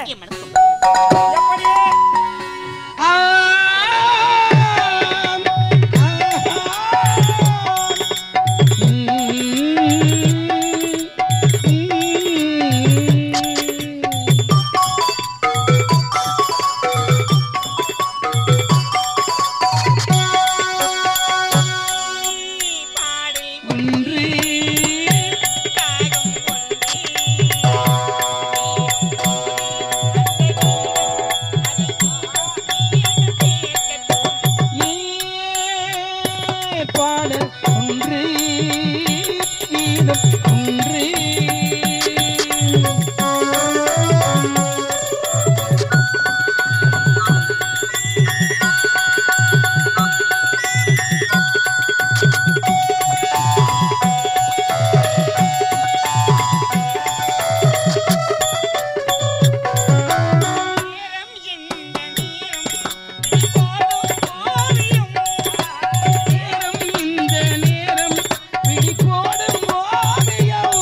என் மனசு எப்படி பாட ஒன்று கீதம் ஒன்று நேரம் இந்த நேரம் பிடிபோடும் ஓவியம்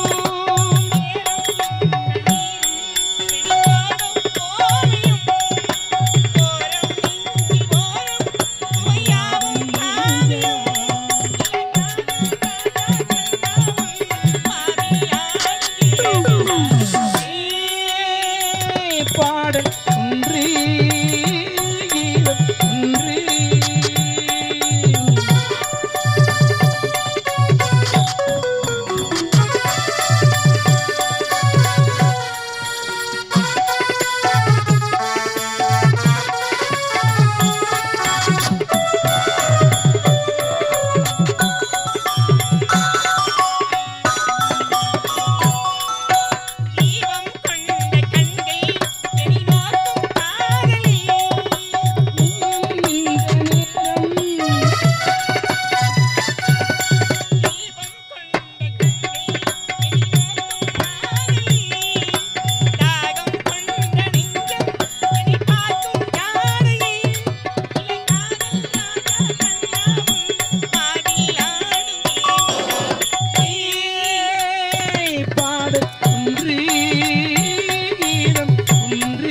பாடல் ஒன்று கீதம் ஒன்று இந்த நேரம் பாடல் ஒன்று கீதம் ஒன்று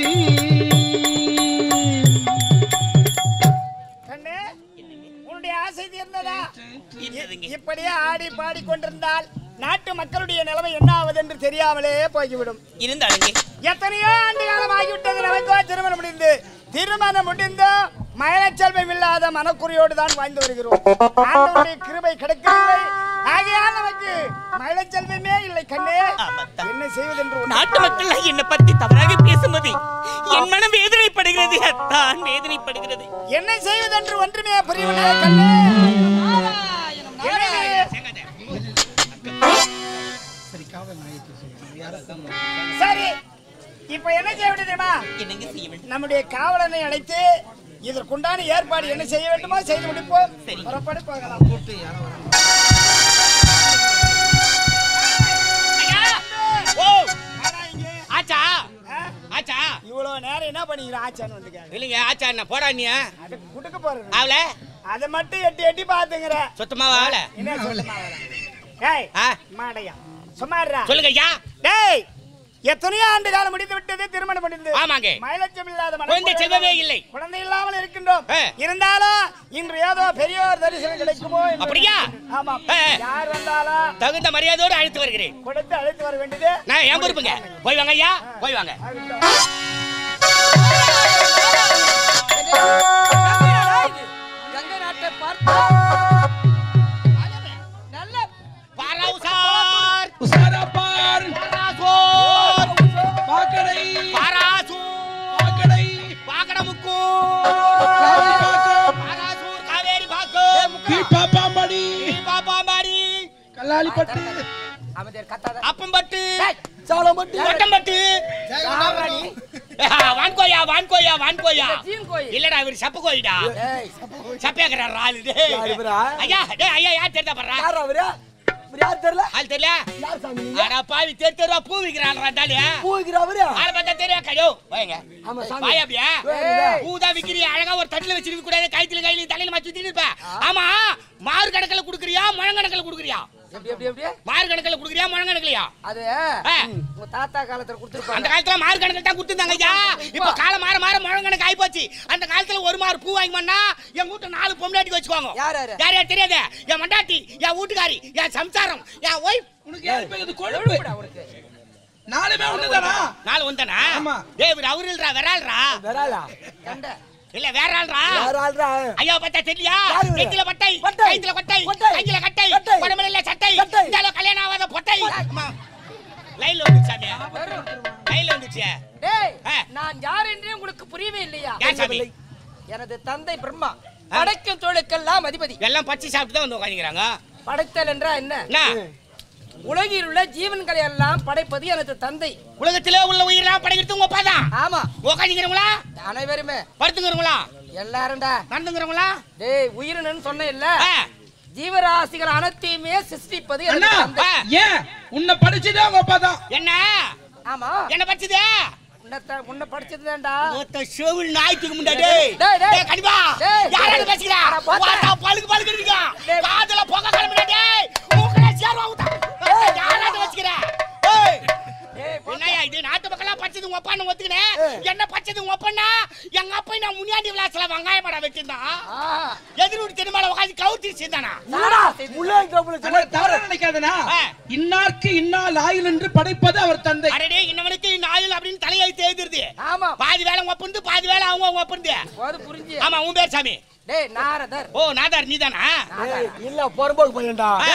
கண்ணு உன்னுடைய ஆசை தீர்ந்ததா இருந்ததுங்க. இப்படியே ஆடி பாடி கொண்டிருந்தால் நாட்டு மக்களுடைய நிலைமை என்ன ஆவது என்று தெரியாமலே போய்விடும் இருந்தாளுங்க எத்தனையோ ஆண்டு காலம் ஆகிவிட்டது நமக்கோ திருமணம் முடிந்து திருமணம் முடிந்தோ மயலச்செல்வம் இல்லாத மனக்குறையோடு தான் வாழ்ந்து வருகிறோம் ஆண்டவருடைய கிருபை கிடைக்கவில்லை ஆகையால் நமக்கு மயலச்செல்வமே இல்லை கண்ணே ஆமாத்தான். என்ன செய்வதென்று ஒன்று நாட்டு மக்கள் என்னை பத்தி தவறாக பேசும்போது என் மனம் வேதனைப்படுகிறது அத்தான் வேதனைப்படுகிறது என்ன செய்வதென்று ஒன்றுமே புரியவில்லை கண்ணே என்னது? சரி இப்ப என்ன செய்ய வேண்டும் தெரியுமா என்னங்க செய்ய வேண்டும் நம்முடைய காவலனை அழைத்து இதற்குண்டான ஏற்பாடு என்ன செய்ய வேண்டுமோ செய்து முடிப்போம் சரி. புறப்பட்டு போகலாம் ஐயா! ஓ வாடா இங்க. ஆச்சா ஆ? ஆச்சா இவ்வளவு நேரம் என்ன பண்ணிக்கிறோம் ஆச்சான்னு வந்துருக்காங்க இல்லைங்க ஆச்சா என்ன போடா நீ அது குடுக்க போறது ஆவல அதை மட்டும் எட்டி எட்டி பாத்துங்கிற சுத்தமா ஆவல என்ன சொல்லுமா ஏய் ஆ மாடையா சும்மா இருடா. சொல்லுங்க ஐயா டேய் எத்தனையோ ஆண்டு காலம் முடிந்து விட்டது திருமணம் முடிந்து ஆமாங்க. மயிலச்சம் இல்லாத மனம் குழந்தை செல்வமே இல்லை. குழந்தை இல்லாமல் இருக்கின்றோம் ஆ. இருந்தாலும் இன்று ஏதோ பெரியோர் தரிசனம் கிடைக்குமோ என்று அப்படியா? ஆமா ஆ. யார் வந்தாலும் தகுந்த மரியாதையோடு அழைத்து வருகிறேன் கொடுத்து அழைத்து வர வேண்டியது நான் ஏன் பொறுப்புங்க போய் வாங்க ஐயா போய் வாங்க கங்கை நாட்டை பார்த்தா நல்ல பாராவுசார் உசாராப்பார் பாராசோர் பாக்கடை பாராசூர் பாக்கடை பாக்கடமுக்கு காவி பாக்கம் பாராசூர் காவேரி பாக்கம் தீபாப்பாம்படி பாப்பாமாரி கல்லாலிப்பட்டு அமைச்சர் கத்தாத அப்பம்பட்டு சாலம்பட்டி கொட்டம்பட்டு வான்கோயா வான்கோயா வான்கோயா ஜீன் கோயில் இல்லடா இவர் சப்பு கோயிடா ஏய் சப்பேக்கறார் ஆளு யாரு இவரா? ஐயா டேய் ஐயா யார் தெரிஞ்சா பண்றா யார் அவரு இவர் யார் தெரியல ஆள் தெரியல யார் சாமி நீங்க அட பாவி தெரு தெருவா பூ விக்கிறான் டாலியா பூ வைக்கிற அவரு ஆளை பார்த்தா தெரியா கையோ வாங்க ஆமா சாமி வாயா அப்படியா ஏய். பூ தான் விக்கிறியா அழகா ஒரு தட்டுல வச்சிருக்க கூடாது கைத்துல கையில தலையில மாத்தி வச்சிட்டு இருப்ப ஆமா மாறு கணக்கில் குடுக்குறியா முழங்கணக்கில் குடுக்குறியா எப்படி எப்படி எப்படி மாறு கணக்கில் குடுக்குறியா முழங்க கணக்குலையா அது ஆ. உங்க தாத்தா காலத்துல அந்த கொடுத்துருப்பாங்க காலத்துல மாறு கணக்கில் தான் கொடுத்துருந்தாங்க ஐயா இப்ப காலம் மாற மாற முழங்க கணக்கு ஆயிப்போச்சு அந்த காலத்துல ஒரு மாறு பூ வாங்கி பண்ணா என் வீட்டு நாலு பொம்னாட்டி வச்சுக்குவாங்க யார் யாரு? யார் யார் தெரியாது என் மண்டாட்டி என் வீட்டுக்காரி என் சம்சாரம் என் ஒய்ஃப் உனக்கு ஏன் இப்ப இது கொழுப்பு உனக்கு நாலுமே ஒண்ணுதானா நாலு வந்தானா ஆமா. ஏய் இவர் அவரு இல்லடா விரால்ரா வராளா கண்ட இல்ல வேற ஆள்ரா யார் ஆள்றா ஐயா பார்த்தா தெரியலையா யாரு இவரு? நெத்தில பட்டை பட்டை. கைத்துல கொட்டை கொட்டை. கையில கட்டை கட்டை. உடம்புல இல்ல சட்டை சட்டை. இந்தால கல்யாணம் ஆகாத பொட்டை அம்மா. லைன்ல வந்துச்சு சாமி லைன்ல வந்துச்சு டேய் ஆ. நான் யார் என்றே உங்களுக்கு புரியவே இல்லையா யார் சாமி எனது தந்தை பிரம்மா படைக்கும் தொழுக்கெல்லாம் அதிபதி எல்லாம் பச்சை சாப்பிட்டு தான் வந்து உட்காந்துக்கிறாங்க படைத்தல் என்றா என்ன என்ன உலகில் உள்ள ஜீவன்களை எல்லாம் படைப்பது எனது தந்தை உலகத்திலே உள்ள உயிரெல்லாம் படைக்கிறது உங்க அப்பா தான் ஆமா உட்காந்துக்கிறவங்களா அனைவருமே படுத்துங்கிறவங்களா எல்லாரும்டா நடந்துங்கிறவங்களா டேய் உயிரினு சொன்ன இல்ல ஆ. ஜீவராசிகள் அனைத்தையுமே சிருஷ்டிப்பது எனது அண்ணா தந்தை ஆ. ஏன் உன்னை படிச்சதே உங்க அப்பா தான் என்ன ஆமா என்ன பச்சது உன்னை உன்னை படிச்சதுதான்டா ஒத்த செவில் நாய்த்துக்கு முன்னாடி டேய், டேய். டேய் கண்டிப்பா டேய். யாரால பேசுகிறா அட, போடா. வாடா பழுக்கு பழுக்கு இருக்கா டேய். காதுல புகை கிளம்புடா டேய் மூக்குல சேர்வா ஊத்தா யாரால பேசுகிறா டேய் டேய், போ. என்னய்யா இது நாட்டு மக்கள்லாம் பச்சது உங்க அப்பான்னு ஒத்துக்கினேன் என்ன பச்சது உங்க அப்பன்னா எங்க அப்பா நான் முன்னாடி விளாசல வெங்காய படம் வச்சிருந்தான் ஆ. எதிர் வீட்டு தெருமால உட்காந்து கவுத்தி சேர்ந்தானா நானா செய்து- முள்ளே கப்புல அண்ணா, தவறா நினைக்காதனா ஆ. இன்னார்க்கு இன்னால் ஆயுள் என்று படைப்பது அவர் தந்தை அரடே இன்னவனுக்கு நாயில் அப்படின்னு தலையெழுத்து எழுதிருது ஆமா பாதி வேலை உங்க ஒப்பந்து பாதி வேலை அவங்க அவங்க ஒப்பந்து போது புரிஞ்சு ஆமா உன் பேர் சாமி டேய் நாரதர் ஓ நாதார் நீதானா ஏய், இல்ல பொறம்போக்கு பையன்டா ஆ.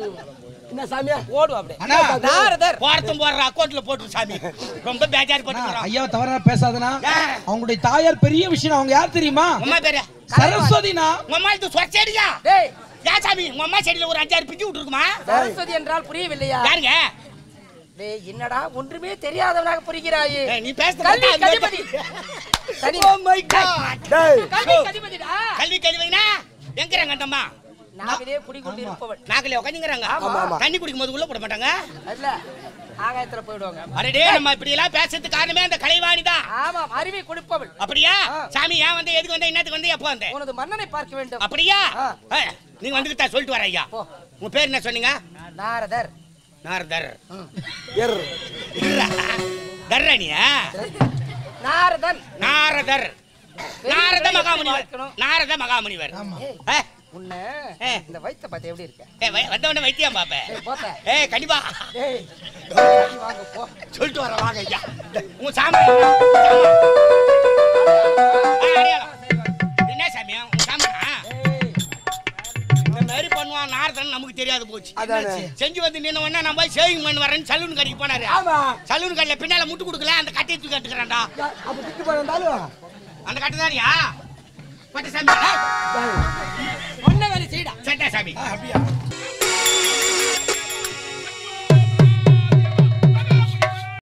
என்ன சாமியா ஓடு அப்படியே அண்ணா நாரதர் போறதும் போடுற அக்கௌண்ட்ல போட்டு சாமி ரொம்ப பேஜார் அண்ணா, பண்ணிக்கிறான் ஐயா தவறா பேசாதனா ஆ. அவங்களுடைய தாயார் பெரிய விஷயம் அவங்க யார் தெரியுமா உம்மா பேரு சரஸ்வதினா உங்க அம்மா இது சொச்சடியா டேய் ஏன் சாமி உங்க அம்மா செடியில ஒரு அஞ்சாறு பிச்சு விட்டுருக்குமா சரஸ்வதி என்றால் புரியவில்லையா யாருங்க டேய் என்னடா ஒன்றுமே தெரியாதவனாக புரிகிறாயே ஏய், நீ பேசுறது கல்வி பார்த்தா அங்க கதிபதி தனி Oh my God. டேய் கல்வி கதிபதிடா கல்வி கல்வினா எங்கிறாங்க அந்த அம்மா நாவிலே குடிக்கொண்டு இருப்பவள் நாக்கிலே உட்காந்துங்கிறாங்க ஆமா, ஆமா. தண்ணி குடிக்கும் போது உள்ள போட மாட்டாங்க இல்ல ஆகாயத்துல போயிடுவாங்க அரடே நம்ம இப்படி எல்லாம் பேசுறதுக்கு காரணமே அந்த கலைவாணி தான் ஆமாம் அறிவை கொடுப்பவள் அப்படியா ஆ. சாமி ஏன் வந்து எதுக்கு வந்து என்னத்துக்கு வந்து எப்போ வந்த உனது மன்னனை பார்க்க வேண்டும் அப்படியா ஆ. ஆ, நீங்க வந்துகிட்டா சொல்லிட்டு வர ஐயா போ. உங்க பேர் என்ன சொன்னீங்க நாரதர் நாரதர் எர் தர்ரணியா நாரதன் நாரதர் நாரத பெரிய மகாமுனிவர் பார்க்கணும். நாரத மகாமுனிவர் ஏய், ஏ, உன்னை ஏ. இந்த வயித்தை பார்த்து எப்படி இருக்க ஏ, வை- வந்தவொடனே வைத்தியம் பாப்பேன் ஏய் போத்த ஏ கண்டிப்பா டேய் நீ வாங்க போ சொல்லிட்டு வர வாங்க ஐயா உன் சாமி அடையாளம் என்ன சாமி உன் சாமியா ஏய் இந்த மாதிரி பண்ணுவான் நாரதன் நமக்கு தெரியாது போச்சு அதானே. செஞ்சு வந்து நின்ன உடனே நான் போய் சேவிங் பண்ணி வரேன்னு சலூன் கடைக்கு போனாரு ஆமா சலூன் கடையில பின்னால முட்டு கொடுக்கல அந்த கட்டையை தூக்கி கட்டுக்கிறான்டா யா- அப்ப திட்டு பண்ணாலும் அந்த கட்டு தானியா பட்டு சாமி ஒன்ன வேலை செய்டா சட்டா சாமி